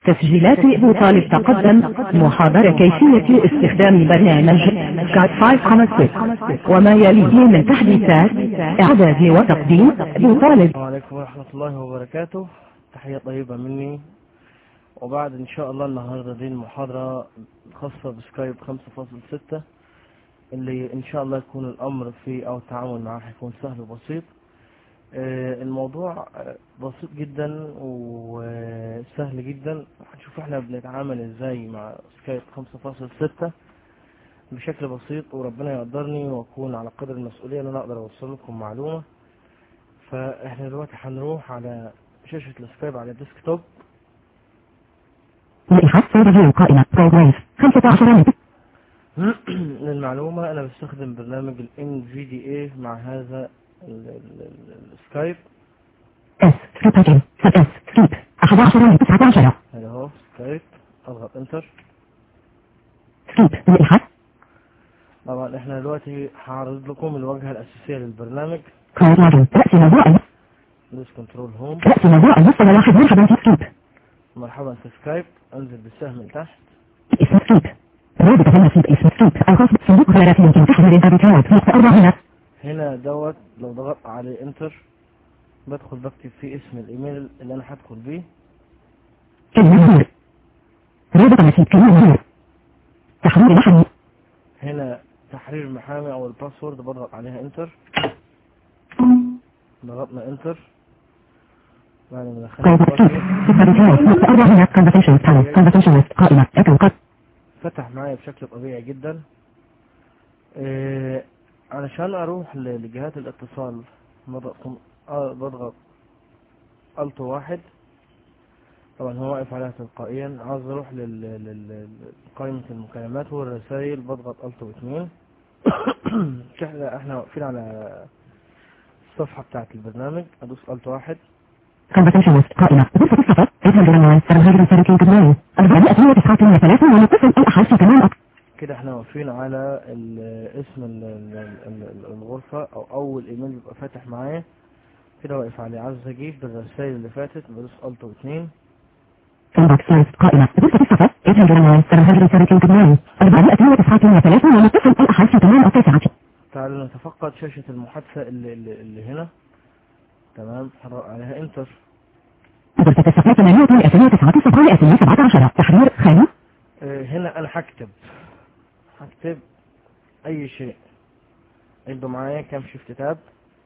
تسجيلات أبو طالب تقدم محاضرة كيفية استخدام برنامج سكايب 556 وما يليه من تحديثات إعداد وتقديم أبو طالب السلام عليكم ورحمة الله وبركاته تحية طيبة مني وبعد ان شاء الله النهاردة دي المحاضرة الخاصة بسكايب 5.6 اللي ان شاء الله يكون الامر فيه او التعامل معاه هيكون سهل وبسيط آه، الموضوع آه، بسيط جدا وسهل جدا هنشوف احنا بنتعامل ازاي مع سكايب 5.6 بشكل بسيط وربنا يقدرني واكون على قدر المسؤولية ان انا اقدر اوصل لكم معلومة فاحنا دلوقتي هنروح على شاشة السكايب على الديسكتوب لإيحاء راديو قائمة بروجرامز 15 من للمعلومة أنا بستخدم برنامج ال NVDA مع هذا ال- ال- ال- السكايب اس سكيب سب اس سكيب 11 من 19 هذا هو سكايب أضغط انتر سكيب لإيحاء طبعا احنا دلوقتي هعرض لكم الواجهة الأساسية للبرنامج كود لاجن رأس موضوع دوس كنترول هوم رأس موضوع المستوى واحد مرحبا في سكيب مرحبا في سكايب انزل بالسهم لتحت اسم سكيب رابط تناسب اسم سكيب الخاص بصندوق خيارات يمكن تحمل الأبيتات نقطة أربعة هنا هنا دوت لو ضغطت عليه انتر بدخل بكتب فيه اسم الايميل اللي انا هدخل بيه كلمة نور رابط نسيب كلمة نور تحرير محمي هنا تحرير محامي او الباسورد بضغط عليها انتر ضغطنا انتر بعد ما دخلنا كود الباسورد الأبيتات نقطة أربعة هنا conversation panel conversation list قائمة اكو قد فتح معايا بشكل طبيعي جدا إيه علشان اروح ل- لجهات الاتصال بضغط آه، بضغط الت واحد طبعا هو واقف عليها تلقائيا عاوز اروح لل- لل- لل- لقائمة المكالمات والرسائل بضغط الت واثنين احنا احنا واقفين على الصفحة بتاعت البرنامج ادوس الت واحد conversation list قائمة غرفة السفر اذهب إلى عنوان سرهاجر ساركين كدواني 439 الأحد في تمام كده احنا واقفين على ال- اسم ال- ال- ال- ال- الغرفة او اول ايميل بيبقى فاتح معايا كده واقف عليه عاوز اجيب بالرسائل اللي فاتت بدوس الت واثنين inbox list قائمة غرفة السفر اذهب إلى عنوان سرهاجر ساركين كدواني 439 الأحد في تمام التاسعة تعالوا نتفقد شاشة المحادثة اللي, اللي, اللي هنا تمام حرق عليها انتر غرفة السفر 829 17 تحرير خانة اه هنا انا هكتب هكتب اي شيء عدوا معايا كام شيفت تاب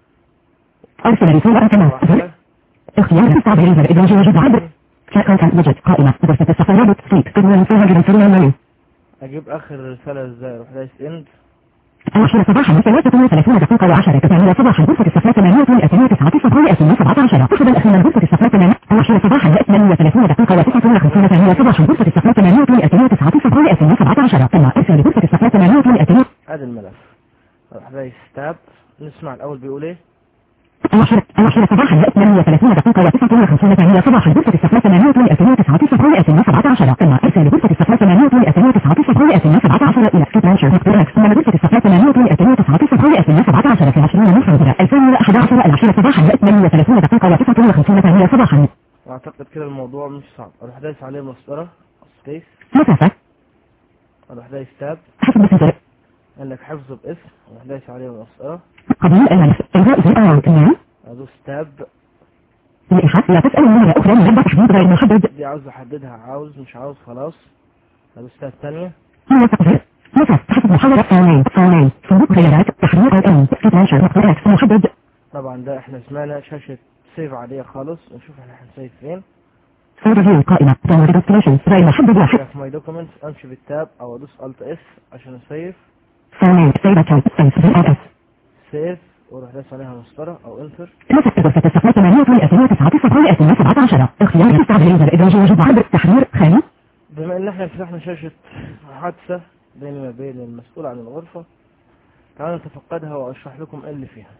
أرسل رسالة تمام واحدة اختيار التعبير الإدراج يجب عبر شاء كونتنت وجد قائمة غرفة السفر رابط سليب كدواني سرهاجر سريع منيو اجيب اخر رسالة ازاي اروح دايس اند العاشرة صباحا ثلاثة وثلاثون دقيقة وعشرة ثانية صباحا غرفة السفرة ثمانية ومئتين وتسعة صفر سبعة عشر أحدا أخيرا غرفة السفرة ثمانية العاشرة صباحا ثمانية وثلاثون دقيقة وتسعة وخمسون ثانية صباحا غرفة السفرة ثمانية ومئتين وتسعة صفر سبعة عشر ثم ارسل غرفة السفرة ثمانية ومئتين ادي الملف اروح دايس تاب نسمع الاول بيقول ايه العاشرة العاشرة صباحا ثمانية وثلاثون دقيقة وتسعة وخمسون ثانية صباحا غرفة السفرة ثمانية ومئتين وتسعة صفر سبعة عشر ثم ارسل غرفة السفرة ثمانية ومئتين وتسعة صفر سبعة عشر إلى سكيب لانشر نكتوركس ثم غرفة السفرة ثمانية ومئتين وتسعة صفر سبعة عشر في عشرين محاضرة ألفين وأحد عشر العاشرة صباحا ثمانية وثلاثون دقيقة وتسعة وخمسون ثانية صباحا واعتقد كده الموضوع مش صعب اروح دايس عليه مسطرة سبيس مسافة اروح دايس تاب حسب مسافة قال لك حفظ باسم اروح دايس عليه مسطرة قبل الملف إلغاء زر أو نعم ادوس تاب لإيحاء لا تسأل مرة أخرى من تحديد غير محدد دي عاوز احددها عاوز مش عاوز خلاص ادوس تاب تانية هو تقدير مسافة حسب محاولة ثاني ثاني صندوق خيارات تحرير أو أم سكيب لانشر نقطة إكس محدد طبعا ده احنا سمعنا شاشة سيف عادية خالص نشوف احنا هنسيف فين فور فيو قائمة داونلود ديستنيشن غير محدد واحد كده في ماي دوكيومنتس امشي بالتاب او ادوس الت اس عشان اسيف ثاني سيبة تايب سيف في أو إس سيف واروح دايس عليها مسطرة او انتر مسافة غرفة السفر ثمانية ومئتين وتسعة صفر سبعة عشر اختيار تستعمل الإدراج يجب عبر تحرير خانة بما ان احنا فتحنا شاشة محادثة بيني وما بين المسؤول عن الغرفة تعالوا نتفقدها واشرح لكم ايه اللي فيها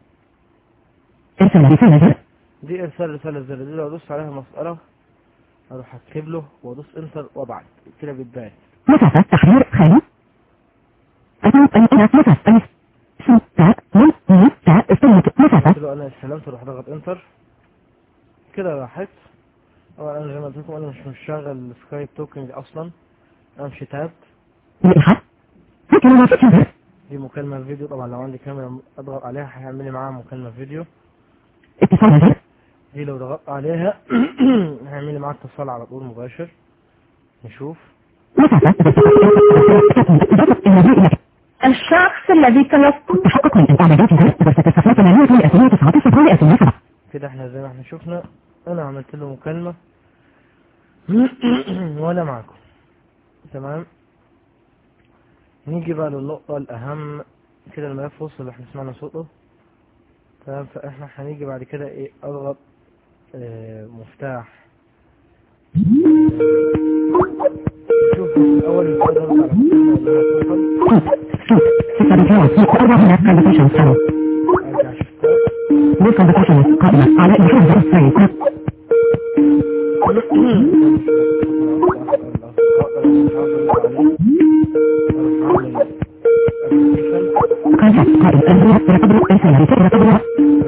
ارسل رسالة زر دي ارسال رسالة زر دي لو ادوس عليها مسطرة اروح اكتب له وادوس انتر وابعت كده بيتبعت مسافة تحرير خانة أتم أن أنا مسافة أنس سم تاء من من تاء استلمت مسافة قلت له انا استلمت اروح ضغط انتر كده راحت طبعا انا زي ما قلت لكم انا مش مشغل سكايب توكينج اصلا انا مش تاب لإلحاق فكرة وفتح دي مكالمة فيديو طبعا لو عندي كاميرا اضغط عليها هيعمل لي معاها مكالمة فيديو اتصال نظر دي لو ضغطت عليها هيعمل لي معاها اتصال على طول مباشر نشوف مسافة الشخص الذي تلقى تحقق من الإعدادات غرفة الصفحة 8 كده احنا زي ما احنا شفنا انا عملت له مكالمة وانا معكم تمام نيجي بقى للنقطة الأهم كده الملف وصل احنا سمعنا صوته تمام فاحنا هنيجي بعد كده ايه اضغط اه مفتاح شوف الأول الأول اضغط على مفتاح ارجع شفتها قائمة على إنحاز السيد كونتاكت قائمة رقم رسالة رقم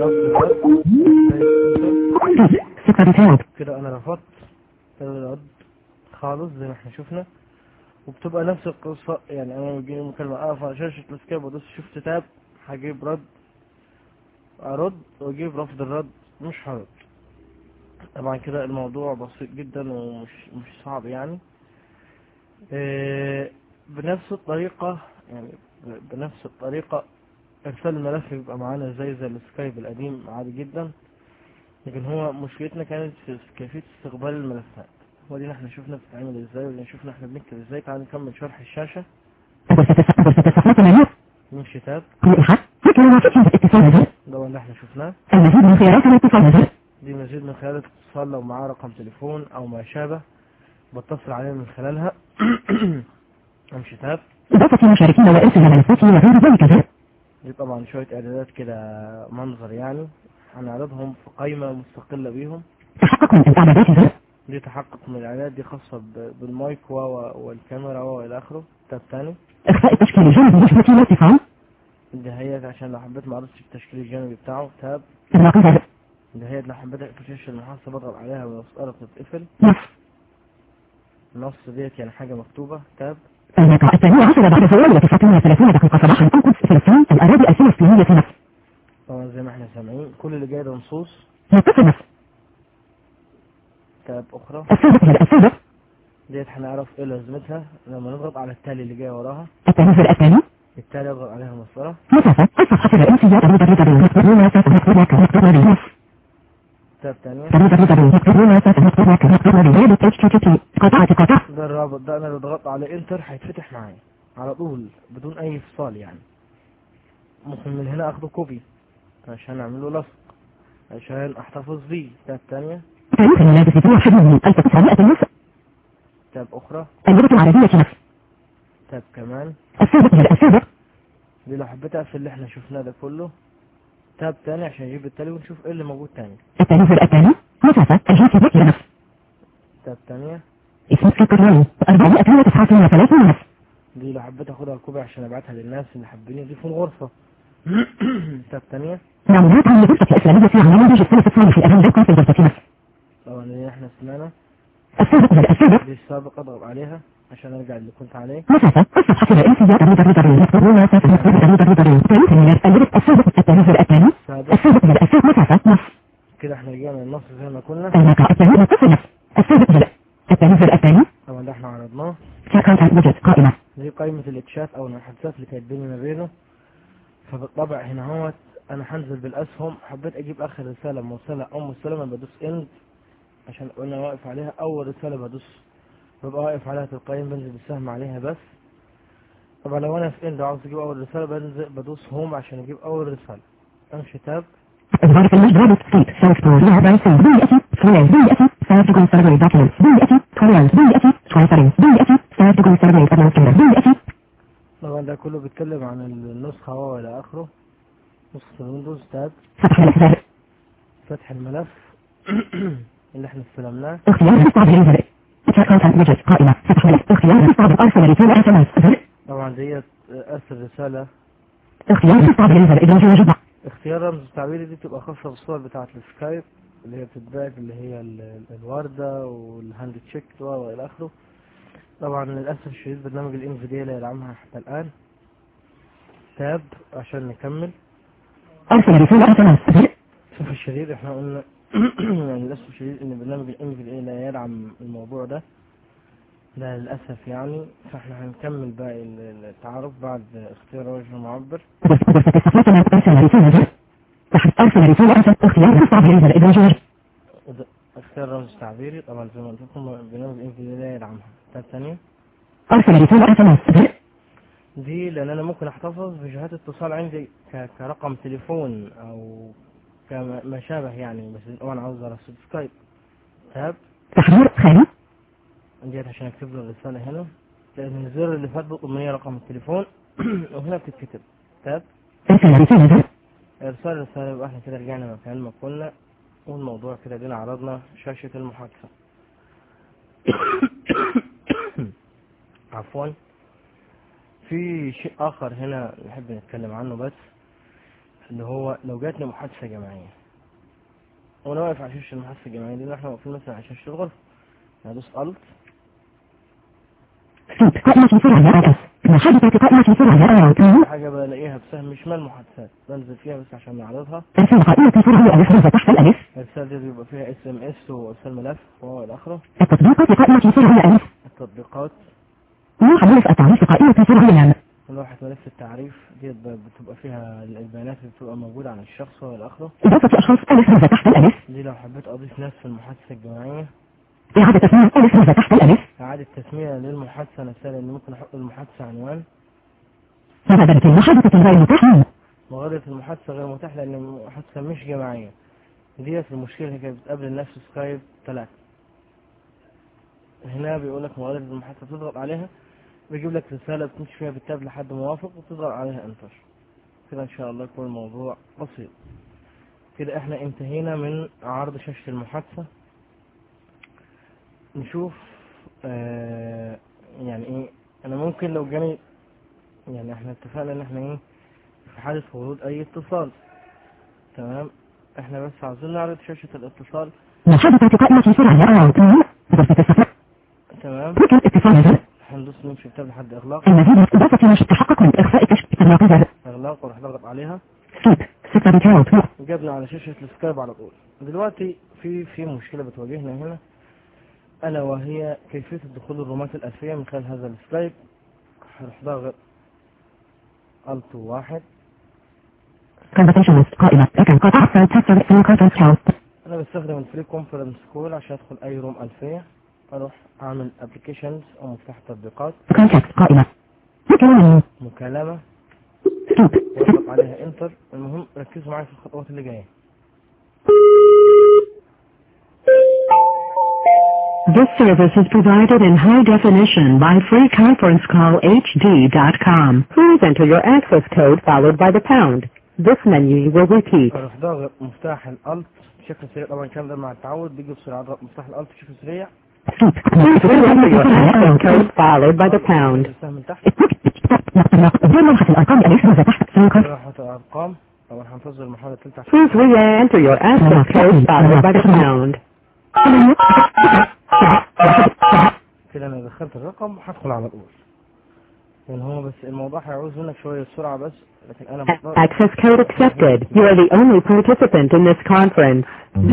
ستة رسالة كده انا رفضت الرد خالص زي ما احنا شفنا وبتبقى نفس القصة يعني انا بيجيني مكالمة اقف على شاشة السكايب وادوس شفت تاب هجيب رد ارد واجيب رفض الرد مش هرد طبعا كده الموضوع بسيط جدا ومش مش صعب يعني إيه، بنفس الطريقة يعني ب- بنفس الطريقة ارسال الملف بيبقى معانا زي زي السكايب القديم عادي جدا لكن هو مشكلتنا كانت في كيفية استقبال الملفات ودي احنا شفنا بتتعمل ازاي ودي شفنا احنا بنكتب ازاي تعال نكمل شرح الشاشة غرفة الصفحة 8 نمشي تاب لإلحاق فكرة وفتح اتصال نظر ده هو اللي احنا شفناه المزيد من خيارات الاتصال نظر دي مزيد من خلال الاتصال لو معاه رقم تليفون او ما شابه بتصل عليه من خلالها امشي تاب إضافة المشاركين وإرسال ملفات وغير ذلك زر دي طبعا شوية اعدادات كده منظر يعني هنعرضهم في قائمة مستقلة بيهم تحقق من الإعدادات زر دي تحقق من الاعداد دي خاصة ب- بالمايك و- و- والكاميرا والى اخره تاب تاني إخفاء التشكيل الجانبي نسبة الارتفاع دهيت عشان لو حبيت ما عرفتش التشكيل الجانبي بتاعه تاب إغلاق زر دهيت لو حبيت اقفل شاشة المحادثة بضغط عليها والمسألة بتتقفل نص النص ديت يعني حاجة مكتوبة تاب المقطع الثاني عشر بعد فوائد وتسعة وثلاثين دقيقة صباحا القدس فلسطين الأراضي الفلسطينية نصف طبعا زي ما احنا سامعين كل اللي جاي ده نصوص متصل نصف تاب اخرى السابق إلى السابق ديت هنعرف ايه لازمتها لما نضغط على التالي اللي جاي وراها التنازل الثاني التالي اضغط عليها المسطرة مسافة الصفحة الرئيسية www نقطة مسافة نقطة نقطة نقطة تاب تانية www نقطة مسافة نقطة نقطة نقطة نقطة http قطعة قطع ده الرابط ده انا لو ضغطت على انتر هيتفتح معايا على طول بدون اي فصال يعني ممكن من هنا اخده كوبي عشان اعمله لصق عشان احتفظ بيه تاب تانية تاريخ الملابس في واحد من 1900 نصف تاب اخرى اللغة العربية نصف تاب كمان السابق إلى السابق دي لو حبيت اقفل اللي احنا شفناه ده كله تاب تاني عشان يجيب التالي ونشوف ايه اللي موجود تاني التنازل الثاني مسافة الجنس ذكر نصف تاب تانية اسم سكرتيري 439 نصف دي لو حبيت اخدها كوبي عشان ابعتها للناس اللي حابين يضيفوا الغرفة تاب تانية معلومات عن الغرفة الإسلامية عن نموذج السلف الصالح الأهم لكم في الغرفة نصف طبعا اللي احنا سمعنا السابق إلى السابق دي السابق اضغط عليها عشان ارجع اللي كنت عليه مسافة الصفحة الرئيسية www تاريخ الميلاد الجزء السابق التنازل الثاني السابق السابق إلى السابق مسافة نصف كده احنا رجعنا النص زي ما كنا المقطع الثاني متصل نصف السابق إلى التنازل الثاني طبعا ده احنا عرضناه كونتاكت وجد قائمة دي قائمة الاتشات او المحادثات اللي كانت بيني ما بينه فبالطبع هنا هوت انا هنزل بالاسهم حبيت اجيب اخر رسالة موصلة ام السلامة بدوس اند عشان وانا واقف عليها اول رسالة بدوس ببقى واقف عليها تلقائيا بنزل بالسهم عليها بس طبعا لو انا في اند وعاوز اجيب اول رسالة بنزل بدوس هوم عشان اجيب اول رسالة امشي تاب إظهار في المجد رابط سيت سيلف بول لعبة سيل بيئتي سوير بيئتي سيلف تكون سيرفي دوكيمنتس بيئتي توريالز بيئتي ترانسفرنس بيئتي سيلف تكون سيرفي أدمنستريتور بيئتي طبعا ده كله بيتكلم عن النسخة وهو الى اخره نسخة الويندوز تاب فتح الأحزاب فتح الملف اللي احنا استلمناه اختيار مصعب الإنزل كونتاكت وجد قائمة فتح ملف اختيار مصعب أرسل رسالة اس ام اس طبعا ديت ارسل رسالة اختيار مصعب الإنزل إدراج وجد اختيار رمز التعبيري دي بتبقى خاصة بالصور بتاعة السكايب اللي هي بتتباع اللي هي ال- ال- الوردة والهاند تشيك والى اخره طبعا للاسف الشديد برنامج الانفيديا لا يدعمها حتى الان تاب عشان نكمل أرسل رسالة SMS للاسف الشديد احنا قلنا يعني للاسف الشديد ان برنامج الانفيديا لا يدعم الموضوع ده ده للاسف يعني فاحنا هنكمل باقي ال- التعارف بعد اختيار وجه المعبر غرفة التصفية أرسل رسالة تحت أرسل رسالة أرسل اختيار غرفة عبر الإدراج وده اختيار رمز تعبيري طبعا زي ما قلت لكم برنامج الانفيديا لا يدعمها التاب الثانية أرسل رسالة SMS دي لان انا ممكن احتفظ بجهات اتصال عندي ك- كرقم تليفون او كما شابه يعني بس طبعا عاوز ارسل سكايب تاب تحرير خالي ديت عشان اكتب له الرسالة هنا لان الزر اللي فات بيطلب مني رقم التليفون وهنا بتتكتب تاب أرسل رسالة ارسال رسالة يبقى احنا كده رجعنا مكان ما كنا والموضوع كده دينا عرضنا شاشة المحادثة عفوا في شيء اخر هنا نحب نتكلم عنه بس اللي هو لو جاتني محادثة جماعية وانا واقف على شاشة المحادثة الجماعية دي احنا واقفين مثلا على شاشة الغرفة هدوس الت سكيب قائمة سرعة RS محادثة قائمة سرعة RS حاجة بلاقيها بسهم شمال محادثات بنزل فيها بس عشان نعرضها أرسل قائمة سرعة ألف غرفة تحت الألف الرسالة دي بيبقى فيها اس ام اس وارسال ملف والى اخره التطبيقات قائمة سرعة ألف التطبيقات لوحة ملف التعريف قائمة سرعة نعم لوحة ملف التعريف دي ب- بتبقى فيها البيانات اللي بتبقى موجودة عن الشخص والى اخره إضافة أشخاص ألف غرفة تحت الألف دي لو حبيت اضيف ناس في المحادثة الجماعية إعادة تسمية ألف غرفة تحت الألف اعادة تسمية للمحادثة نفسها لان ممكن احط المحادثة عنوان مغادرة المحادثة غير متاح مغادرة المحادثة غير متاح لان المحادثة مش جماعية ديت المشكلة اللي كانت بتقابل الناس في سكايب ثلاثة هنا بيقول لك مغادرة المحادثة تضغط عليها بيجيب لك رسالة بتمشي فيها بالتاب لحد موافق وتضغط عليها انتر كده ان شاء الله يكون الموضوع بسيط كده احنا انتهينا من عرض شاشة المحادثة نشوف آه يعني ايه انا ممكن لو جاني يعني احنا اتفقنا ان احنا ايه في حالة ورود اي اتصال تمام احنا بس عاوزين نعرض شاشة الاتصال محادثة قائمة سرعة RS غرفة التصفية تمام ركن اتصال زر هندوس نمشي التاب لحد اغلاق المزيد من إضافة نشط تحقق من إخفاء كشف إطلاق زر اغلاق وراح ضغط عليها سكيب سكرتيرات جبنا على شاشة السكايب على طول دلوقتي في في مشكلة بتواجهنا هنا ألا وهي كيفية الدخول الرومات الألفية من خلال هذا السكايب هروح ضاغط ألت واحد conversations قائمة ركن قطع فايل تكتب في conference house أنا بستخدم الفري كونفرنس كول عشان أدخل أي روم ألفية أروح أعمل أبلكيشنز أو مفتاح تطبيقات contact قائمة مكالمة مكالمة سكيب واضغط عليها انتر المهم ركزوا معايا في الخطوات اللي جاية This service is provided in high definition by freeconferencecallhd.com. Please enter your access code followed by the pound. This menu will repeat. أروح ضاغط مفتاح الألت بشكل سريع طبعا الكلام ده مع التعود بيجي بسرعة أضغط مفتاح الألت بشكل سريع سكيب Please enter your access code followed by the pound. السهم من تحت غير ملحق الأرقام ألف غرفة تحت سوكر راحت الأرقام طبعا هنفذ المحاولة الثالثة عشان Please re-enter your access code followed by the pound. كده أنا دخلت الرقم هدخل على طول لأن هو بس الموضوع هيعوز منك شوية سرعة بس لكن أنا بضغط Access code accepted. You are the only participant in this conference.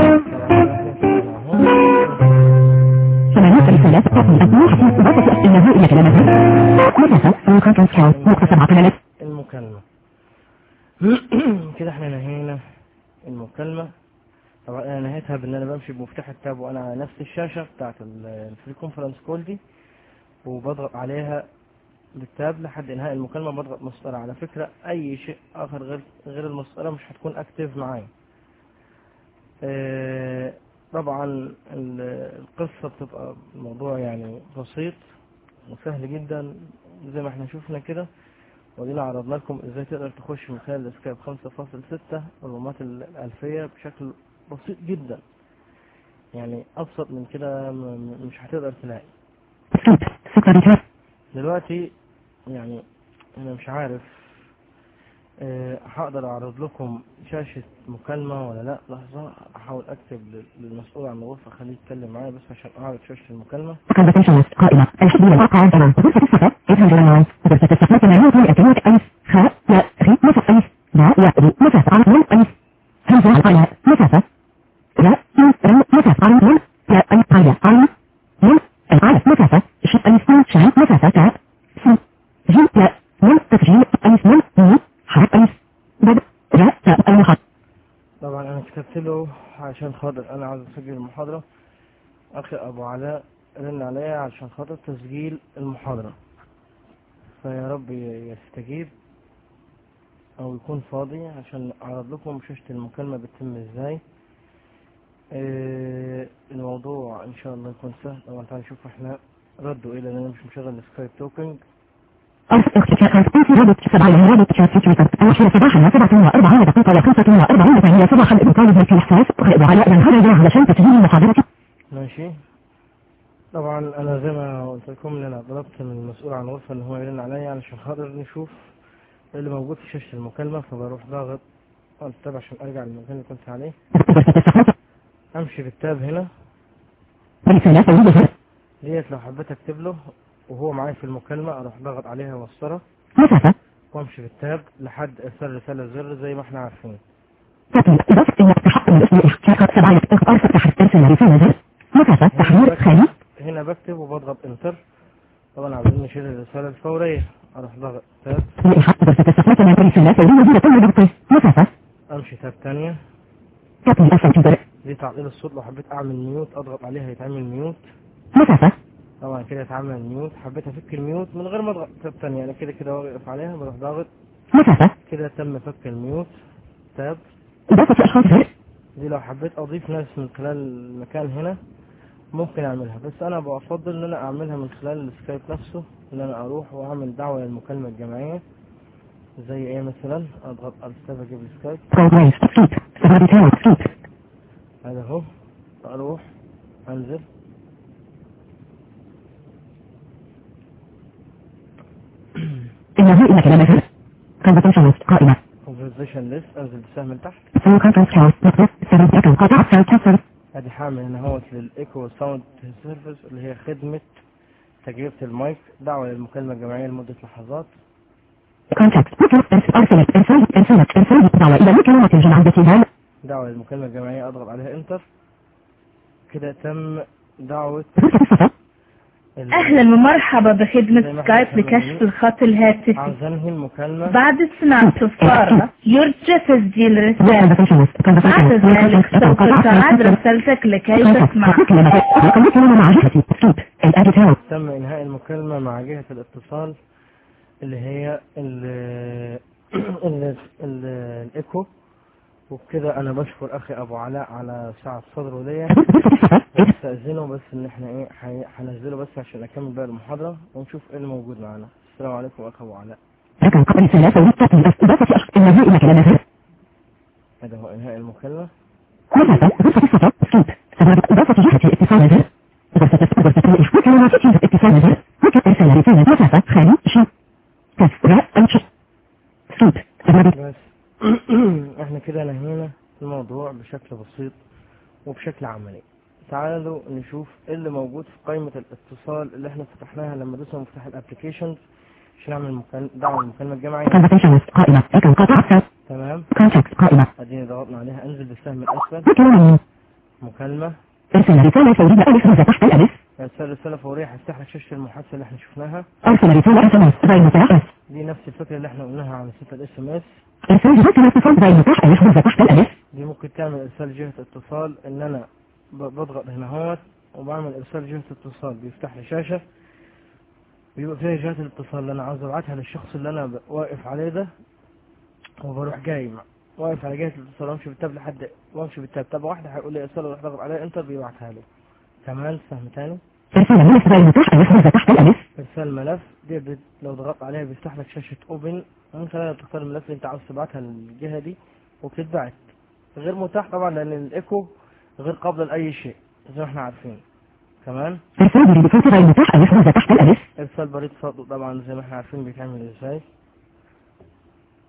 ثمانية رسالات تقنية واحد إضافة إنه إلى كلمة مدرسة في conference house نقطة سبعة ألف المكالمة كده احنا نهينا المكالمة طبعا انا نهيتها بان انا بمشي بمفتاح التاب وانا على نفس الشاشة بتاعت الفري كونفرنس كول دي وبضغط عليها بالتاب لحد انهاء المكالمة بضغط مسطرة على فكرة اي شيء اخر غير غير المسطرة مش هتكون اكتف معايا اه، طبعا ال- القصة بتبقى الموضوع يعني بسيط وسهل جدا زي ما احنا شفنا كده ودينا عرضنا لكم ازاي تقدر تخش من خلال السكايب 5.6 الرومات ال- الألفية بشكل بسيط جدا يعني أبسط من كده م- م- مش هتقدر تلاقي سكيب سكرتيرات دلوقتي يعني أنا مش عارف آه، هقدر اعرض لكم شاشة مكالمة ولا لا لحظة احاول اكتب لل- للمسؤول عن الغرفة خليه يتكلم معايا بس عشان اعرض شاشة المكالمة Conversation list قائمة الحد والواقع تمام غرفة الصفات 809 غرفة الصفات 800 ألف خاء لا خي مسافة ألف لا يأبي مسافة عرض من ألف همزة على مسافة لا من رم مسافة عرض من لا ألف قاية عرض من العالف مسافة ش ألف من شان مسافة تاء س ج لا من تسجيل ألف من مي حرف ألف بد لا تاء المخط طبعا انا كتبت له عشان خاطر انا عاوز اسجل المحاضرة اخي ابو علاء رن عليا عشان خاطر تسجيل المحاضرة فيا رب ي- يستجيب او يكون فاضي عشان اعرض لكم شاشة المكالمة بتتم ازاي آه، الموضوع ان شاء الله يكون سهل طبعا تعالى نشوف احنا ردوا ايه لان انا مش مشغل السكايب توكينج ألف اختشاء ألف أنت رابط سبعة رابط شات تويتر العاشرة صباحا وسبعة وأربعون دقيقة وخمسة وأربعون ثانية صباحا ابن طالب في الإحساس غير علاء ينهض علشان تسجيل المحاضرة ماشي طبعا انا زي ما قلت لكم ان انا طلبت من المسؤول عن الغرفة ان هو يرن عليا علشان خاطر نشوف إيه اللي موجود في شاشة المكالمة فبروح ضاغط على التاب عشان ارجع للمكان اللي كنت عليه غرفة الصفحات امشي بالتاب هنا رسالة سيدة ديت لو حبيت اكتب له وهو معايا في المكالمة اروح ضاغط عليها واسطرة مسافة وامشي بالتاب لحد ارسال رسالة زر زي ما احنا عارفين تأتي إضافة إلى تحقق الاسم إحقاق سبعة إخبار تحت إرسال رسالة زر مسافة تحرير خالي هنا بكتب وبضغط انتر طبعا عاوزين نشيل الرسالة الفورية اروح ضاغط تاب لإحقاق غرفة الصفحات من رسالة سيدة زر تم ضغطه مسافة امشي تاب تانية تأتي الصوت زر دي تعطيل الصوت لو حبيت اعمل ميوت اضغط عليها يتعمل ميوت مسافة طبعا كده يتعمل ميوت حبيت افك الميوت من غير ما اضغط تاب تانية انا كده كده واقف عليها بروح ضاغط مسافة كده تم فك الميوت تاب إضافة أشخاص زر دي لو حبيت اضيف ناس من خلال المكان هنا ممكن اعملها بس انا بفضل ان انا اعملها من خلال السكايب نفسه ان انا اروح واعمل دعوة للمكالمة الجماعية زي ايه مثلا اضغط على السكايب اجيب السكايب بروجرام سكيب سبعة تاور سكيب هذا هو اروح انزل إنه إلى كلام زر Conversation list قائمة conversation list انزل بسهم لتحت Full conference house نقطة سبب رقم قطع sound cancel ادي حامل هنا هوت للايكو ساوند سيرفيس اللي هي خدمة تجربة المايك دعوة للمكالمة الجماعية لمدة لحظات contact بوكر أرسلت إرسال إرسالت إرسال دعوة إلى المكالمة الجماعية هال دعوة للمكالمة الجماعية اضغط عليها انتر كده تم دعوة غرفة الصفحات ال- أهلا ومرحبا بخدمة سكايب لكشف الخط الهاتفي عاوز انهي المكالمة بعد سماع صفارة يرجى تسجيل رسالة Conversation list Conversation بعد list ذلك سوف تعاد رسالتك لكي تسمع رقم الكلمة مع جهتي سكيب الأديتور تم انهاء المكالمة مع جهة الاتصال اللي هي ال ال ال الايكو وبكده انا بشكر اخي ابو علاء على سعة صدره ليا غرفة الصفحات استأذنه بس ان احنا ايه حي- هنزله بس عشان اكمل باقي المحاضرة ونشوف ايه اللي موجود معانا السلام عليكم اخي ابو علاء رقم قبل رسالة سوري تأتي إضافة أشخاص إنه إلى كلام زر هذا هو انهاء المكالمة مسافة غرفة الصفحات سكيب سبب إضافة جهة اتصال زر غرفة غرفة الإحقاق كلمات جهة اتصال زر ممكن إرسال رسالة مسافة خالي شي كف راء أنش سكيب سبب بس احنا كده نهينا الموضوع بشكل بسيط وبشكل عملي تعالوا نشوف ايه اللي موجود في قائمة الاتصال اللي احنا فتحناها لما دوسنا مفتاح الابليكيشنز عشان نعمل مكان دعوة المكالمة الجماعية Conversation list قائمة رقم قطع sound تمام contact قائمة ادينا ضغطنا عليها انزل بالسهم الاسفل مكالمة مكالمة ارسل رسالة فورية ألف همزة تحت الألف ارسال رسالة فورية هفتح لك شاشة المحادثة اللي احنا شفناها أرسل رسالة اس ام اس غير متاح اس دي نفس الفكرة اللي احنا قلناها على ستة الاس ام اس ارسال جهات الاتصال غير متاح ألف همزة تحت الألف دي ممكن تعمل ارسال جهة اتصال ان انا ب- بضغط هنا اهوت وبعمل ارسال جهة اتصال بيفتح لي شاشة بيبقى فيها جهات الاتصال اللي انا عاوز ابعتها للشخص اللي انا ب- واقف عليه ده وبروح جاي مع- واقف على جهة الاتصال وامشي بالتاب لحد وامشي بالتاب تابة واحدة هيقول لي ارسال واروح ضغط عليها انتر بيبعتها له كمان سهم تاني ارسال ملف غير متاح ألف همزة تحت الألف ارسال ملف دي بت- لو ضغطت عليها بيفتح لك شاشة اوبن من خلالها بتختار الملف اللي انت عاوز تبعتها للجهة دي وبتتبعت غير متاح طبعا لان الايكو غير قابل لاي شيء زي ما احنا عارفين كمان ارسال بريد صوت غير متاح ألف همزة تحت الألف ارسال بريد صوت طبعا زي ما احنا عارفين بيتعمل ازاي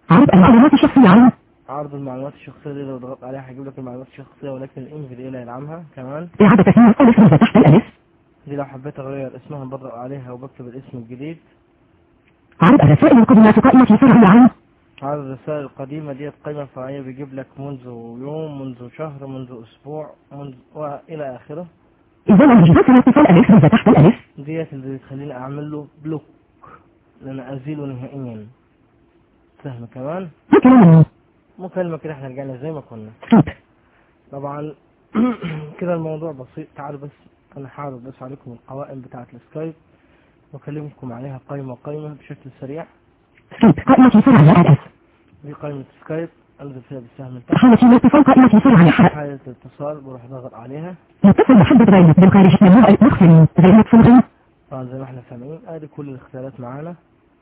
عرض المعلومات الشخصية عين عرض المعلومات الشخصية دي لو ضغطت عليها هيجيب لك المعلومات الشخصية ولكن الانفيد ايه اللي هيدعمها كمان إعادة تسمية ألف رمزة تحت الألف دي لو حبيت اغير اسمها بضغط عليها وبكتب الاسم الجديد عرض الرسائل القديمة في قائمة فرعية عين عدد الرسائل القديمة ديت قائمة فرعية بيجيب لك منذ يوم منذ شهر منذ اسبوع منذ والى اخره إزالة جهات الاتصال ألف رمزة تحت الألف ديت اللي بتخليني اعمل له بلوك لان ازيله نهائيا سهم كمان ذكر مني مكالمة كده احنا رجعنا زي ما كنا سكيب طبعا كده الموضوع بسيط تعالوا بس انا حابب بس عليكم القوائم بتاعة السكايب واكلمكم عليها قائمة قائمة بشكل سريع سكيب قائمة فرعية ألف دي قائمة سكايب انزل فيها بالسهم من تحت حالة الاتصال قائمة فرعية حرف حالة الاتصال بروح ضغط عليها متصل محدد غير بالخارج ممنوع مخفي غير مقفول غير طبعا زي ما احنا سامعين ادي كل الاختيارات معانا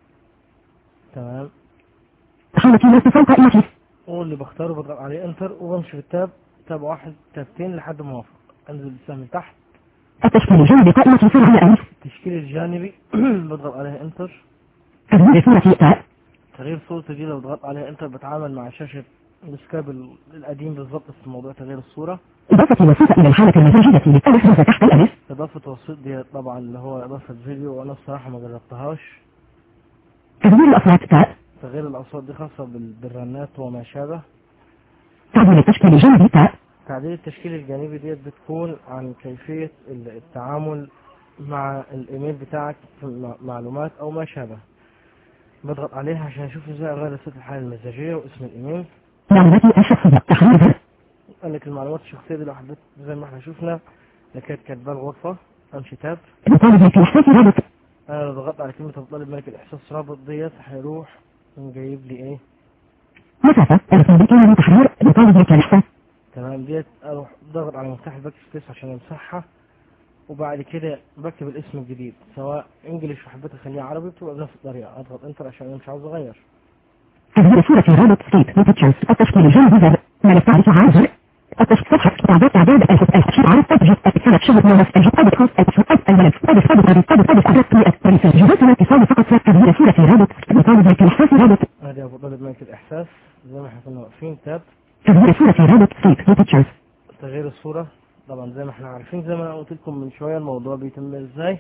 تمام حالة الاتصال قائمة واللي بختاره بضغط عليه انتر وبمشي في التاب تاب واحد تابتين لحد ما اوافق انزل بالسهم من تحت التشكيل الجانبي قائمة فرعية ألف التشكيل الجانبي بضغط عليها انتر تغيير صورة تاء تغيير صورتي دي لو ضغطت عليها انتر بتعامل مع شاشة السكايب ال- القديم بالظبط في موضوع تغيير الصورة إضافة وصيفة إلى الحالة المسجلة لألف رمزة تحت الألف إضافة وسيط دي طبعا اللي هو إضافة فيديو وأنا الصراحة ما جربتهاش تغيير الأصوات تاء تغيير الأصوات دي خاصة بال- بالرنات وما شابه تعديل التشكيل الجانبي تاء تعديل التشكيل الجانبي ديت بتكون عن كيفية ال- التعامل مع الإيميل بتاعك في الم- معلومات أو ما شابه بضغط عليها عشان أشوف إزاي أغير صوت الحالة المزاجية واسم الإيميل معلوماتي الشخصية تحرير زر قال لك المعلومات الشخصية دي لو حبيت زي ما احنا شفنا اللي كانت كاتباه الغرفة أمشي تاب بطالب لك إحساس رابط أنا لو ضغطت على كلمة طالب ملك الإحساس رابط ديت هيروح وجايب لي إيه مسافة ارسم بكلمة تحرير بطالب لك الإحساس تمام ديت اروح ضغط على مفتاح الباك سبيس عشان امسحها وبعد كده بكتب الاسم الجديد سواء انجلش وحبيت اخليه عربي بتبقى بنفس الطريقه اضغط انتر عشان انا مش عاوز اغير تغيير صورة رابط سكيب بيكتشرز التشكيل الجانبي زر ملف تعريف عازل التشكيل صفحة تعداد تعداد الحس الحس عرض تجهيز سنة شهر مونس الجهد أدب خاص الحس الملف أدب أدب أدب أدب أدب أدب مئة رسالة جهات الاتصال فقط تغيير صورة رابط بطالب لك الإحساس رابط ادي ابو طالب ملك الاحساس زي ما احنا كنا واقفين تاب تغيير صورة رابط سكيب بيكتشرز تغيير الصوره طبعا زي ما احنا عارفين زي ما انا قلت لكم من شويه الموضوع بيتم ازاي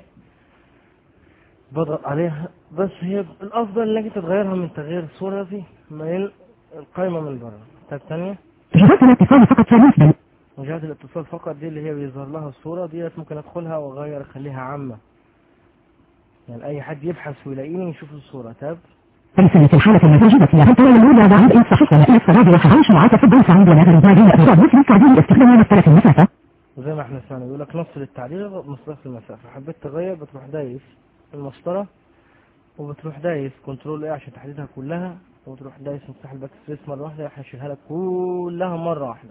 بضغط عليها بس هي الافضل انك انت تغيرها من تغيير الصوره دي من القائمه من بره تاب ثانيه جهات الاتصال فقط بالنسبة وجهات الاتصال فقط دي اللي هي بيظهر لها الصورة ديت ممكن ادخلها واغير اخليها عامة يعني اي حد يبحث ويلاقيني يشوف الصورة تاب رسالة الحالة المسجلة لها ترى الأولى بعد إن صحيح ولا إن الصلاة وحعيش وعاك في الدنسة عند ولا غير ذلك أفراد مثل تعديل استخدام مسألة المسافة وزي ما احنا سمعنا يقول لك نص للتعديل مسافة المسافة حبيت تغير بتروح دايس المسطرة وبتروح دايس كنترول ايه عشان تحديدها كلها وتروح دايس مفتاح الباك سبيس مرة واحدة هيشيلها لك كلها مرة واحدة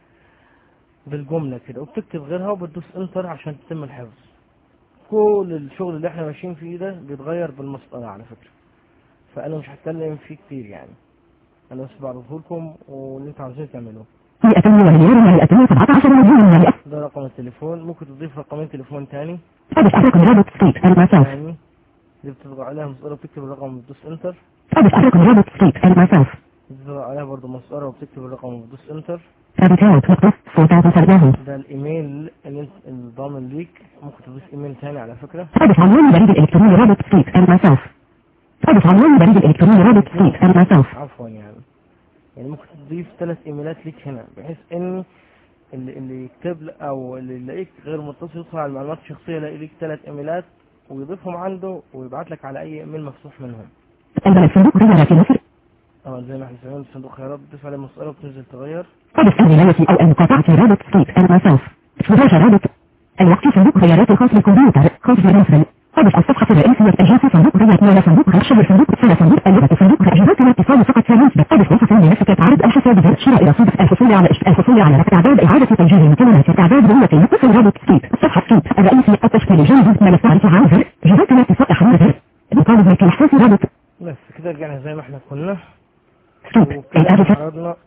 بالجملة كده وبتكتب غيرها وبتدوس انتر عشان تتم الحفظ كل الشغل اللي احنا ماشيين فيه ده بيتغير بالمسطرة على فكرة فانا مش هتكلم فيه كتير يعني انا بس بعرضه لكم واللي انتوا عاوزين تعملوه 100 مليار 117 مليون مليار ده رقم التليفون ممكن تضيف رقمين تليفون تاني أدف أرقم رابط سكيب المساف تاني دي بتضغط عليها مسطرة بتكتب الرقم وبتدوس انتر أدف أرقم رابط سكيب المساف بتضغط عليها برضه مسطرة وبتكتب الرقم وبتدوس انتر رابطات نقطة صوتات وسرداه ده الايميل اللي انت الضامن ليك ممكن تضيف ايميل تاني على فكرة أدف عنوان بريد الإلكتروني رابط سكيب المساف أدف عنوان بريد الإلكتروني رابط سكيب المساف عفوا يعني يعني ممكن تضيف ثلاث ايميلات ليك هنا بحيث ان اللي, اللي يكتب ل- او اللي يلاقيك غير متصل يدخل على المعلومات الشخصية يلاقي ليك ثلاث ايميلات ويضيفهم عنده ويبعت لك على اي ايميل مفتوح منهم البلد صندوق رياضة مصر اه زي ما احنا سمعنا صندوق خيارات بتدوس عليه مسألة وبتنزل تغير أدف الولاية أو المقاطعة رابط سكيب المساف فراشة رابط الوقت صندوق خيارات الخاص بالكمبيوتر خاص بالمصر أدف الصفحة الرئيسية أجهزة صندوق رياضة مال صندوق رشد صندوق سنة صندوق اللغة صندوق أجهزة الاتصال فقط ثانية أدف وصفة لنفسك عرض الحساب زر شراء رصيد الحصول على الحصول على تعداد إعادة توجيه المكونات تعداد رؤية المتصل رابط سكيب الصفحة سكيب الرئيسي التشكيل الجانبي ملف تعريف عازل جهات الاتصال أحوال زر بطالب لك الإحساس رابط بس كده رجعنا زي ما احنا كنا سكيب وكده الأدف عرضنا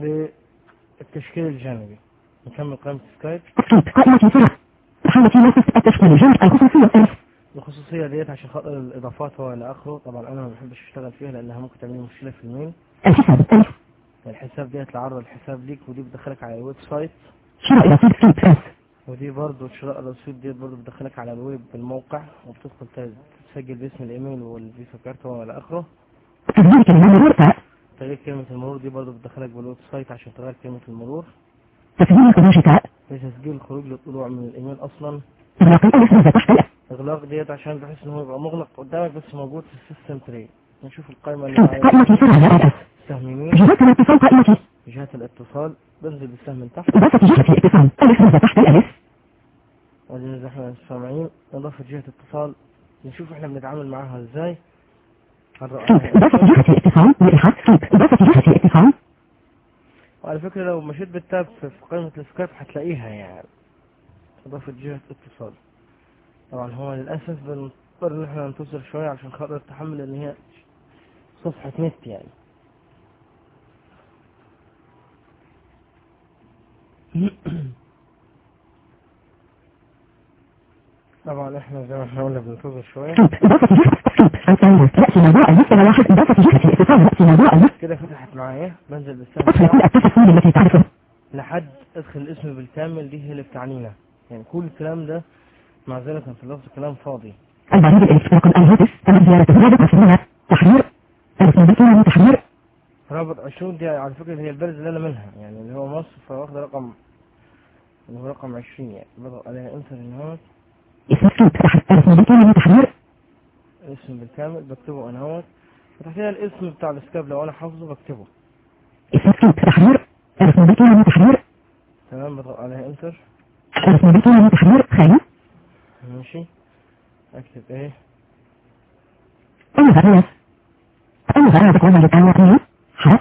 للتشكيل الجانبي نكمل قائمة سكايب سكيب قائمة سرعة حالة نفس التشكيل الجانبي الخصوصية ألف الخصوصية ديت عشان خاطر الإضافات والى آخره طبعا أنا ما بحبش أشتغل فيها لأنها ممكن تعمل لي مشكلة في الميل الحساب ألف الحساب ديت لعرض الحساب ليك ودي بتدخلك على الويب سايت شراء رصيد سكيب اس ودي برضو شراء الرصيد ديت برضو بتدخلك على الويب بالموقع وبتدخل ت- تسجل باسم الايميل والفيزا كارت والى اخره تسجيل كلمة مرور تاء تغيير كلمة المرور دي برضو بتدخلك بالويب سايت عشان تغير كلمة المرور تسجيل الخروج تاء لتسجيل الخروج للطلوع من الايميل اصلا إغلاق الألف ماذا تحت الألف اغلاق ديت عشان بحيث ان هو يبقى مغلق قدامك بس موجود في السيستم تري نشوف القائمة اللي شوط معايا قائمة سرعة اس سهم يمين جهات الاتصال قائمة جهات الاتصال بنزل بالسهم من تحت إضافة جهة الاتصال ألف ماذا تحت الألف وادي زي احنا سامعين اضافة جهة اتصال نشوف احنا بنتعامل معاها ازاي هنروح شوط عليها. إضافة جهة الاتصال مريحة سكيب إضافة جهة الاتصال وعلى فكرة لو مشيت بالتاب في في قائمة السكايب هتلاقيها يعني إضافة جهة اتصال طبعا هو للأسف بنضطر إن احنا ننتصر شوية عشان خاطر تحمل إن هي صفحة نت يعني طبعا احنا زي ما احنا قلنا بننتظر شوية سكيب إضافة جهة سكيب أوتلاينر رأس موضوع المستوى واحد إضافة جهة الاتصال رأس موضوع المستوى كده فتحت معايا بنزل بالسهم أدخل كل بتاعه التفاصيل التي تعرفها لحد ادخل الاسم بالكامل دي هي اللي بتعنينا يعني كل الكلام ده معذرة في اللفظ كلام فاضي البريد الإلكتروني الهاتف تم زيارة الرابط مسؤولة تحرير ألف مبكرة تحرير رابط عشرون دي على فكرة هي البلد اللي أنا منها يعني اللي هو مصر فواخد رقم اللي هو رقم عشرين يعني بضغط عليها انتر ان هو اسم سكيب تحت ألف مبكرة تحرير الاسم بالكامل بكتبه انا اهوت وتحتها الاسم بتاع السكاب لو انا حافظه بكتبه اسم سكيب تحرير ألف مبكرة تحرير تمام بضغط عليها انتر ألف مبكرة تحرير خالي ماشي اكتب ايه أي غريز أي غريز تكون الآن وقيل حاء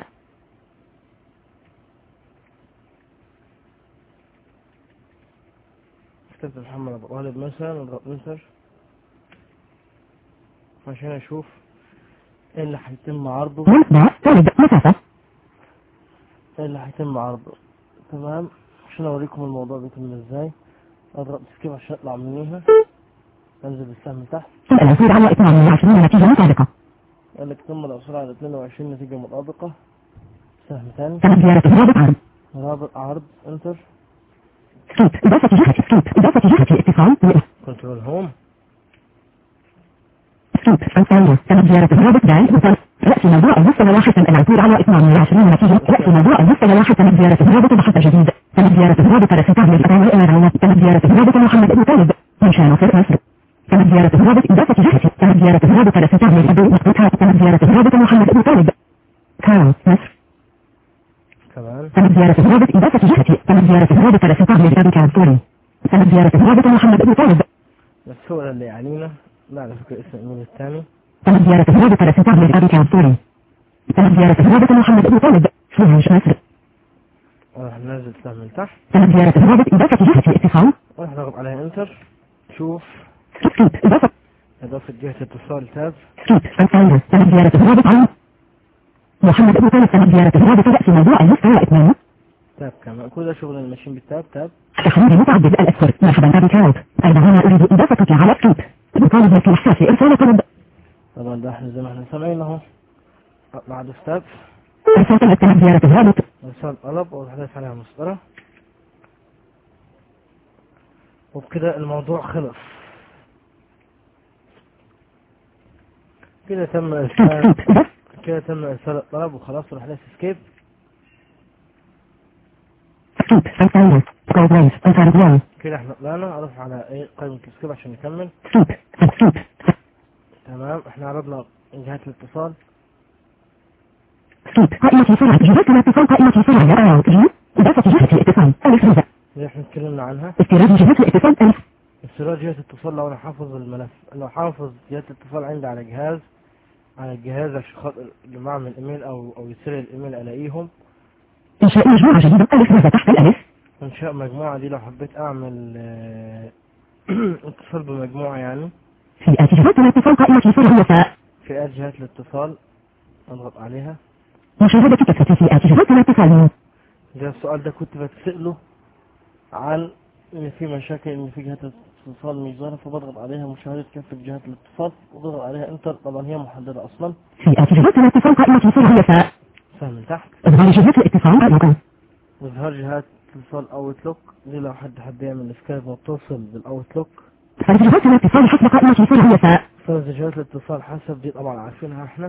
كتبت محمد ابو غالب مثلا اضغط انتر عشان اشوف ايه اللي هيتم عرضه مصدع طالب مسافة ايه اللي هيتم عرضه تمام عشان اوريكم الموضوع بيتم ازاي اضغط سكيب عشان اطلع منيها انزل بالسهم تحت العثور على 22 نتيجة مطابقة قال لك تم العثور على 22 نتيجة مطابقة سهم تاني تم زيارة الرابط عرض رابط عرض انتر سكيب إضافة جهة سكيب إضافة جهة اتصال كنترول هوم سكيب أوتلاينر تم زيارة الرابط داعي بطل رأس موضوع المستوى واحد تم العثور على 22 نتيجة رأس موضوع المستوى واحد تم زيارة الرابط محطة جديد تم زيارة الرابط رسيتها للأطاوي الإمارات تم زيارة الرابط محمد أبو طالب منشأ نصر مصر تم زيارة الرابط إضافة جهة تم زيارة الرابط رسيتها للأبو مخطوطها تم زيارة الرابط محمد أبو طالب كاو مصر تمام تم زيارة الرابط إضافة جهة تم زيارة الرابط رسيتها للأبو كابتوري تم زيارة الرابط محمد أبو طالب بس هو ده اللي يعنينا لا على فكرة اسم الايميل الثاني تم زيارة الرابط رسيتها للأبو كابتوري تم زيارة الرابط محمد أبو طالب سلاش مصر راح ننزل سهم من تحت تم زيارة الرابط إضافة جهة اتصال وراح نضغط عليها انتر شوف سكيب إضافة اضافة جهة اتصال تاب سكيب أوتلاينر تم زيارة الرابط عن محمد أبو طالب تم زيارة الرابط رأس موضوع المستوى اثنين تاب كمان كل ده شغل الماشين بالتاب تاب تحرير متعدد الأذكر مرحبا أبي كاوب أربعون أريد إضافتك على سكيب أبو طالب في إحساس إرسال طلب طبعا ده احنا زي ما احنا سامعين اهو بعد ستاب إرسال طلب تم زيارة الرابط ارسال طلب وتحدث عليها مسطرة وبكده الموضوع خلص كده تم ارسال سكيب بس كده تم ارسال الطلب وخلاص راح ناس سكيب سكيب أوتلاينر كود ريس أنصار بلاي كده احنا طلعنا اروح على ايه قائمة السكيب عشان نكمل سكيب سكيب تمام احنا عرضنا جهات الاتصال سكيب قائمة سرعة جهات الاتصال قائمة سرعة أو جي إضافة جهة الاتصال ألف رزق اللي احنا اتكلمنا عنها استيراد جهات الاتصال ألف استيراد جهة اتصال لو انا حافظ الملف لو حافظ جهة الاتصال عندي على جهاز على الجهاز عشان خاطر لما اعمل ايميل او او يصير الايميل الاقيهم إنشاء مجموعة جديدة ألف رزق تحت الألف انشاء مجموعة دي لو حبيت اعمل آه، اتصال بمجموعة يعني فئات جهات الاتصال قائمة سرعة وفاء فئات جهات الاتصال اضغط عليها مشاهدة كافة فئات جهات الاتصال ده السؤال ده كنت بتسأله عن ان في مشاكل ان في جهات الاتصال مش ظاهرة فبضغط عليها مشاهدة كافة جهات الاتصال وبضغط عليها انتر طبعا هي محددة اصلا فئات جهات الاتصال قائمة سرعة وفاء من تحت إظهار جهات الاتصال رقم إظهار جهات اتصال أوتلوك دي لو حد حب يعمل سكايب متصل بالأوتلوك فرز جهات الاتصال حسب قائمة سرعة فاء فرز جهات الاتصال حسب دي طبعا عارفينها احنا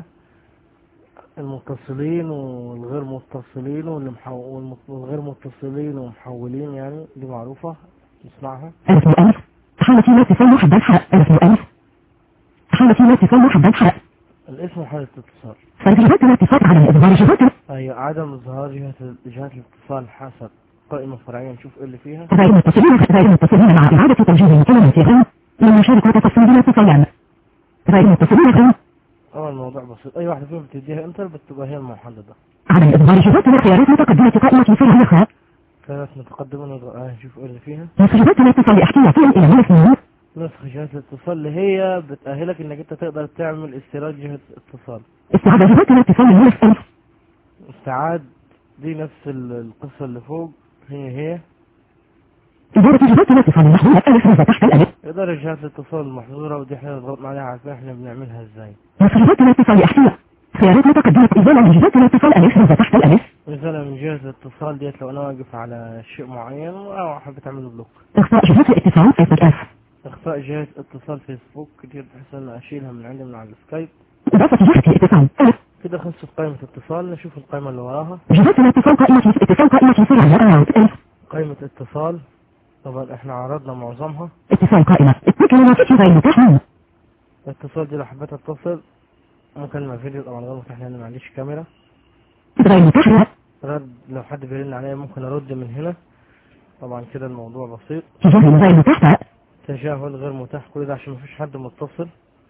المتصلين والغير متصلين واللي محو... والم- والغير متصلين ومحولين يعني دي معروفة نسمعها ألف مؤلف حالة الاتصال محدد حاء ألف مؤلف حالة الاتصال محدد حاء الاسم وحالة الاتصال فرز جهات الاتصال على إظهار جهات أي عدم إظهار جهة جهات الاتصال حسب قائمة فرعية نشوف ايه اللي فيها غير متصلين غير متصلين مع إعادة توجيه المكالمات غير من يشارك وتفصيل الاتصال غير متصلين غير اه الموضوع بسيط أي واحدة فيهم بتديها انتر بتبقى هي المحددة عدم إظهار جهات الخيارات متقدمة قائمة سرعة خاء كانت متقدمة نضغط عليها نشوف ايه اللي فيها نسخ جهات الاتصال احتياطيا إلى ملف نور نسخ جهات الاتصال اللي هي بتأهلك انك انت تقدر تعمل استيراد جهة اتصال استعاد جهات الاتصال من ملف ألف استعاد دي نفس ال- القصة اللي فوق هي هي إدارة جهات الاتصال المحظورة ألف رزة تحت الألف إدارة جهات الاتصال المحظورة ودي احنا ضغطنا عليها عارفين احنا بنعملها ازاي نسخ جهات الاتصال احتياط خيارات متقدمة إزالة من جهات الاتصال ألف رزة تحت الألف مثلا من جهة الاتصال ديت لو انا واقف على شيء معين او حبيت اعمله بلوك إخفاء جهات الاتصال فيسبوك أف اخفاء جهة اتصال فيسبوك دي بحيث ان اشيلها من عندي من على السكايب إضافة جهة الاتصال ألف كده خلصت قائمة اتصال نشوف القائمة اللي وراها جهات الاتصال قائمة اتصال قائمة سرعة أوت ألف قائمة اتصال طبعا احنا عرضنا معظمها اتصال قائمة كلمات غير متاح منه الاتصال دي لو حبيت اتصل مكالمة فيديو طبعا غير متاح لان ما عنديش كاميرا غير متاح له. رد لو حد بيرن عليا ممكن ارد من هنا طبعا كده الموضوع بسيط تجاهل غير متاح فاء. تجاهل غير متاح كل ده عشان مفيش حد متصل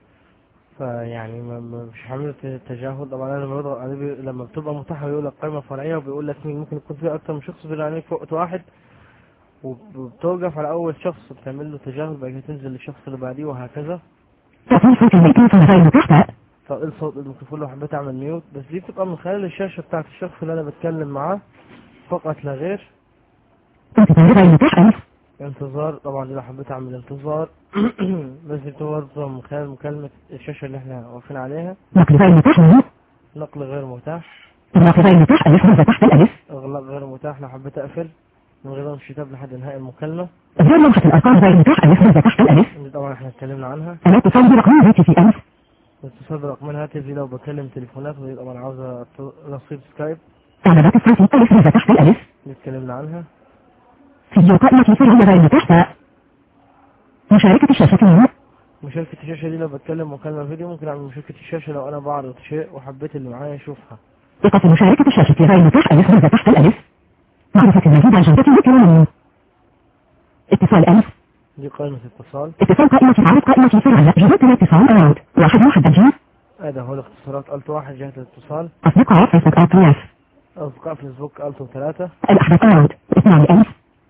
فيعني ما ما- مش هعمل ت- تجاهل طبعا انا لما بضغط عليه بي- لما بتبقى متاحه بيقول لك قائمه فرعيه وبيقول لك مين ممكن يكون فيها اكتر من شخص بيرن عليك في وقت واحد وبتوقف على اول شخص بتعمل له تجاهل بعد كده تنزل للشخص اللي بعديه وهكذا تقول صوت الميكروفون غير متاح فاء. فايه صوت الميكروفون لو حبيت اعمل ميوت بس دي بتبقى من خلال الشاشه بتاعت الشخص اللي انا بتكلم معاه فقط لا غير انتظار غير متاح ألف انتظار طبعا دي لو حبيت اعمل انتظار بس دي بتبقى برضه من خلال مكالمة الشاشة اللي احنا واقفين عليها نقل غير متاح منه نقل غير متاح إغلاق غير متاح ألف رزة تحت الألف اغلاق غير متاح لو حبيت اقفل من غير ما امشي تاب لحد انهاء المكالمة إظهار لوحة الأرقام غير متاح ألف رزة تحت الألف دي طبعا احنا اتكلمنا عنها الاتصال برقم هاتفي ألف الاتصال برقم الهاتف دي لو بكلم تليفونات ودي طبعا عاوزة ت- رصيد سكايب إعلانات الصوت ألف رزة تحت الألف دي اتكلمنا عنها فيديو قائمة سرعة غير متاح فاء. مشاركة الشاشة منه مشاركة الشاشة دي لو بتكلم مكالمة فيديو ممكن اعمل مشاركة الشاشة لو انا بعرض شيء وحبيت اللي معايا يشوفها إيقاف مشاركة الشاشة غير متاح ألف رزة تحت الألف معرفة المزيد عن جودة المكالمة اتصال ألف دي قائمة اتصال اتصال قائمة عرض قائمة سرعة جهات الاتصال أوت واحد محدد جهة هذا هو الاختصارات الت واحد جهة الاتصال أصدقاء فيسبوك أوت ياس اصدقاء فيسبوك التو ثلاثة الأحدث أوت اثنان ألف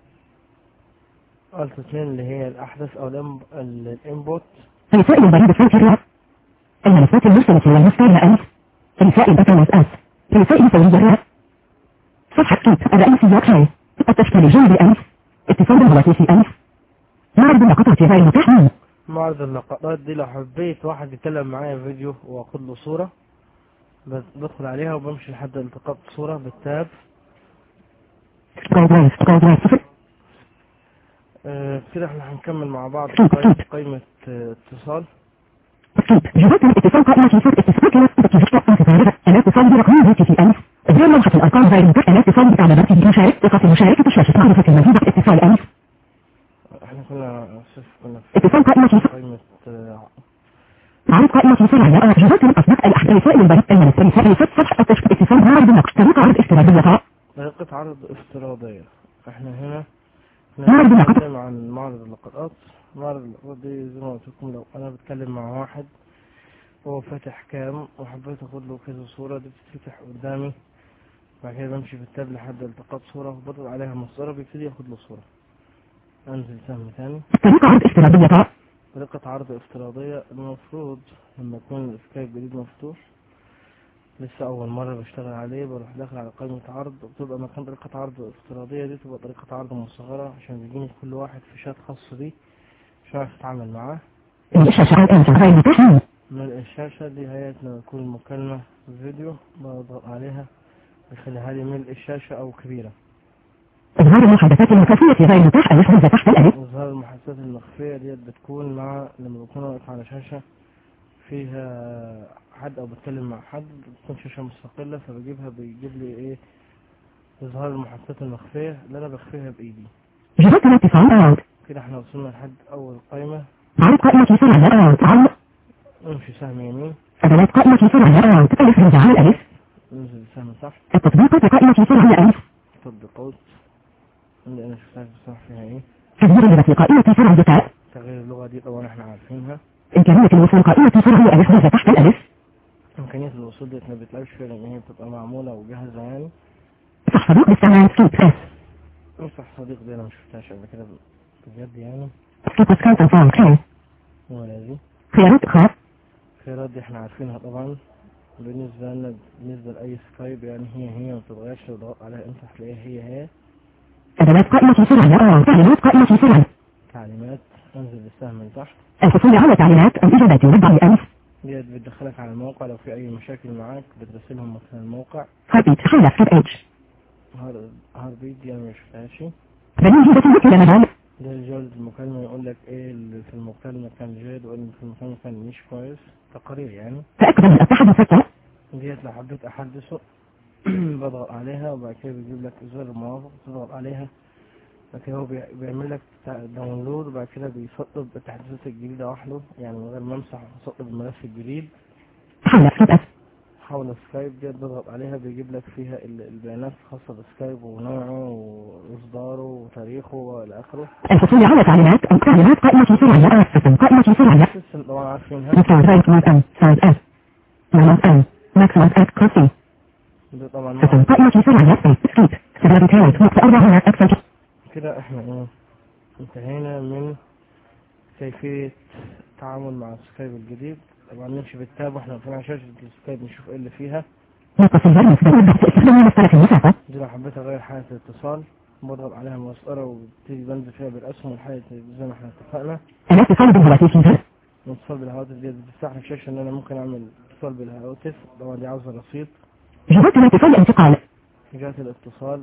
التو اثنين اللي هي الاحدث او الإم- ال- الانبوت رسائل البريد الصوتي الرئة الملفات المرسلة والمستعملة ألف رسائل بطل واتساب رسائل فورية الرئة صفحة كيت الرئيسية هاي التشكيل الجانبي ألف اتصال بالهواتف ألف معرض اللقطات غير متاح منه معرض اللقطات دي لو حبيت واحد يتكلم معايا فيديو واخد له صورة بس بدخل عليها وبمشي لحد التقاط صورة بالتاب جولد لايف جولد لايف صفر آه كده احنا هنكمل مع بعض كيف- قائمة, كيف؟ قائمة آه، اتصال تكتيب جهات الاتصال قائمة صفر اتصال كلا تكتيب متفارغة الاتصال برقم هاتف ألف إظهار لوحة الأرقام غير متاح الاتصال بإعلانات مشارك إيقاف مشاركة الشاشة معرفة المزيد اتصال ألف احنا كنا اسف كنا في اتصال قائمة صفر قائمة آه، عرض قائمة سرعة جهات الأصدقاء الأحداث رسائل البريد الملف رسائل صفحة التشكيل اتصال معرض النقش طريقة عرض افتراضية طريقة عرض افتراضية احنا هنا معرض اللقطات. نتكلم عن معرض اللقطات معرض اللقطات دي زي ما قلت لكم لو انا بتكلم مع واحد هو فاتح كام وحبيت اخد له كذا صورة دي بتتفتح قدامي بعد كده بمشي في التاب لحد التقاط صورة وبضغط عليها مسطرة بيبتدي ياخد له صورة انزل سهم تاني طريقة عرض افتراضية طريقة عرض افتراضية المفروض لما يكون السكايب جديد مفتوح لسه أول مرة بشتغل عليه بروح داخل على قائمة عرض وبتبقى مكان طريقة عرض افتراضية دي تبقى طريقة عرض مصغرة عشان بيجيني كل واحد في شات خاص بيه مش عارف أتعامل معاه الشاشة عرض أنت غير متاح منه من الشاشة دي هيئة لما يكون المكالمة فيديو بضغط عليها بيخليها لي ملء الشاشة أو كبيرة إظهار المحادثات المخفية غير متاح ألف همزة تحت الألف إظهار المحادثات المخفية ديت بتكون مع لما بكون واقف على شاشة فيها حد أو بتكلم مع حد بتكون شاشة مستقلة فبجيبها بيجيب لي إيه إظهار المحادثات المخفية اللي أنا بخفيها بإيدي جهات الاتصال أراوت كده احنا وصلنا لحد أول قائمة عرض قائمة سرعة أراوت علم نمشي سهم يمين أدوات قائمة سرعة أراوت ألف همزة على الألف ننزل سهم تحت التطبيقات قائمة سرعة ألف تطبيقات اللي أنا شفتها بصح فيها إيه تغيير اللغة في قائمة سرعة تاء تغيير اللغة دي طبعا احنا عارفينها إمكانية الوصول قائمة سرعة ألف همزة تحت الألف إمكانية الوصول ديت ما بتلاقيش فيها لأن هي بتبقى معمولة وجاهزة يعني صح صديق باستعمال سكيب اس مصح صديق دي أنا ما شفتهاش قبل كده بجد يعني سكيب سكايب أنفان كلين ولا دي خيارات خاص الخيارات دي احنا عارفينها طبعا بالنسبة لنا بالنسبة لأي سكايب يعني هي هي ما بتتغيرش لو ضغطت عليها انت هتلاقيها هي هي أدوات قائمة سرعة أراوت تعليمات قائمة سرعة تعليمات انزل بالسهم من تحت الحصول على تعليمات الإجابات يربع ألف ديت بتدخلك على الموقع لو في أي مشاكل معاك بترسلهم من الموقع هاربيت حالة سكيب اتش هار- هاربيت دي أنا ما شفتهاش بدون جودة إلى مجال ده جودة المكالمة يقول لك ايه اللي في المكالمة كان جيد وايه اللي في المكالمة كان مش كويس تقارير يعني تأكد من التحدث التاء ديت لو حبيت احدثه بضغط عليها وبعد كده بيجيب لك زر الموافق تضغط عليها بعد كده هو بي- بيعمل لك تا- داونلود وبعد كده بيسطب التحديثات الجديدة وحده يعني من غير ما امسح واسطب الملف الجديد حالة سكيب اس حول سكايب ديت بضغط عليها بيجيب لك فيها ال- البيانات الخاصة بسكايب ونوعه وإصداره وتاريخه وإلى آخره الحصول على تعليمات تعليمات قائمة سرعة أراوت قائمة سرعة سيستم طبعا عارفينها مستوى رايت مود أم ساوند اس معنات أم ماكسيموس أت كروسي ده طبعا ستم معروف. قائمة سرعة سكيب سبب تاوت وقت أربع هنا أكثر كده احنا ايه انتهينا من كيفية التعامل مع السكايب الجديد طبعا نمشي بالتاب واحنا واقفين على شاشة السكايب نشوف ايه اللي فيها نقص البرمج بوضع استخدام مصطلح المسافة دي لو حبيت اغير حالة الاتصال بضغط عليها مسطرة وبتيجي بنزل فيها بالاسهم والحالة زي ما احنا اتفقنا الاتصال بالهواتف في الاتصال بالهواتف دي بتفتح لي شاشة ان انا ممكن اعمل اتصال بالهواتف طبعا دي عاوزة رصيد جهات الاتصال انتقال جهات الاتصال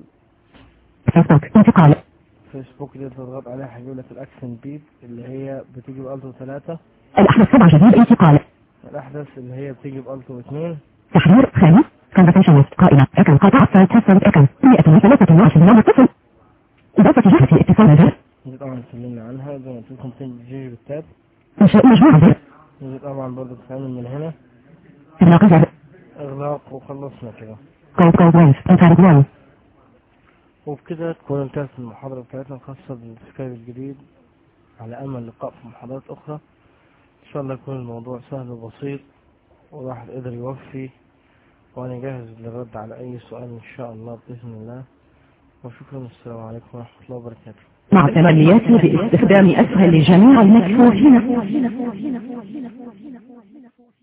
فيسبوك انتقال فيسبوك دي تضغط عليها هيجيب لك الاكسن بيب اللي هي بتيجي بألتو ثلاثة الأحدث سبع جديد انتقال الاحدث اللي هي بتيجي بألتو اثنين تحرير خامس conversation list قائمة اكن قاطع سايت تسل اكن 123 متصل إضافة جهة الاتصال نزل دي طبعا اتكلمنا عنها زي ما قلت لكم تيجي بالتاب إنشاء مجموعة زر دي طبعا برضه بتتعمل من هنا إغلاق زر اغلاق وخلصنا كده كود كود وينز انتهى جوال وبكده تكون انتهت المحاضرة بتاعتنا الخاصة بالسكايب الجديد على أمل لقاء في محاضرات أخرى إن شاء الله يكون الموضوع سهل وبسيط والواحد قدر يوفي وأنا جاهز للرد على أي سؤال إن شاء الله بإذن الله وشكرا السلام عليكم ورحمة الله وبركاته مع تمنيات باستخدام أسهل جميع المكفوفين